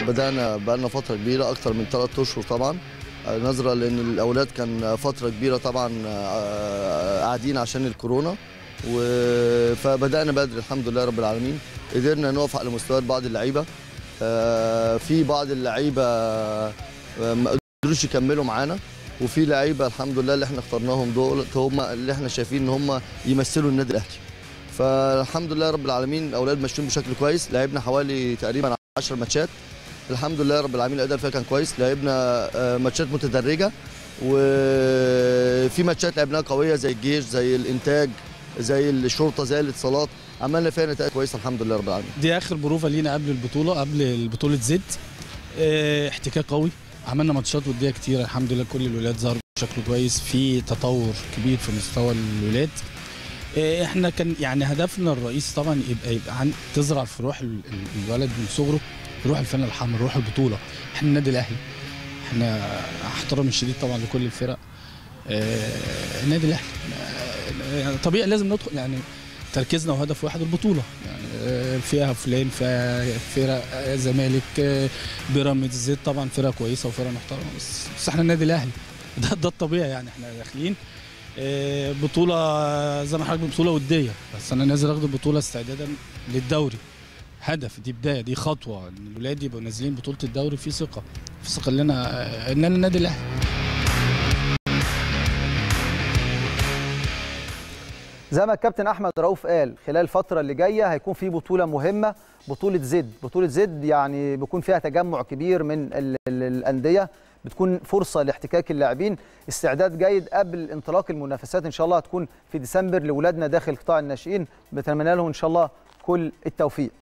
بدانا بقالنا فتره كبيره اكتر من ثلاث اشهر طبعا آه، نظرا لان الاولاد كان فتره كبيره طبعا آه، قاعدين عشان الكورونا و- فبدانا بدري الحمد لله رب العالمين قدرنا نقف على مستويات بعض اللعيبه آه، في بعض اللعيبه آه، ما قدروش يكملوا معانا وفي لعيبه الحمد لله اللي احنا اخترناهم دول هم اللي احنا شايفين ان هم يمثلوا النادي الاهلي فالحمد لله رب العالمين الاولاد ماشيين بشكل كويس لعبنا حوالي تقريبا 10 ماتشات الحمد لله رب العالمين الاداء فيها كان كويس لعبنا آه، ماتشات متدرجه وفي ماتشات لعبناها قويه زي الجيش زي الانتاج زي الشرطه زي الاتصالات عملنا فيها نتائج كويسه الحمد لله رب العالمين دي اخر بروفه لينا قبل البطوله قبل بطوله زد اه احتكاك قوي عملنا ماتشات وديه كتير الحمد لله كل الولاد ظهروا بشكل كويس في تطور كبير في مستوى الولاد اه احنا كان يعني هدفنا الرئيسي طبعا يبقى يبقى عن تزرع في روح ال- ال- الولد من صغره روح الفن الحمر روح البطوله احنا النادي الاهلي احنا احترامي الشديد طبعا لكل الفرق اه النادي الاهلي اه طبيعي لازم ندخل يعني تركيزنا وهدف واحد البطوله يعني آه، فيها فلان فيها فرق آه، زمالك آه، بيراميدز زد طبعا فرقه كويسه وفرقه محترمه بس بس احنا النادي الاهلي ده ده الطبيعي يعني احنا داخلين آه، بطوله آه، زي ما حضرتك بتقول بطوله وديه بس انا نازل اخد البطوله استعدادا للدوري هدف دي بدايه دي خطوه ان الولاد يبقوا نازلين بطوله الدوري في ثقه في ثقه لنا آه، اننا النادي الاهلي زي ما الكابتن احمد رؤوف قال خلال الفتره اللي جايه هيكون في بطوله مهمه بطوله زد بطوله زد يعني بيكون فيها تجمع كبير من ال- ال- الانديه بتكون فرصه لاحتكاك اللاعبين استعداد جيد قبل انطلاق المنافسات ان شاء الله هتكون في ديسمبر لاولادنا داخل قطاع الناشئين بتمنى لهم ان شاء الله كل التوفيق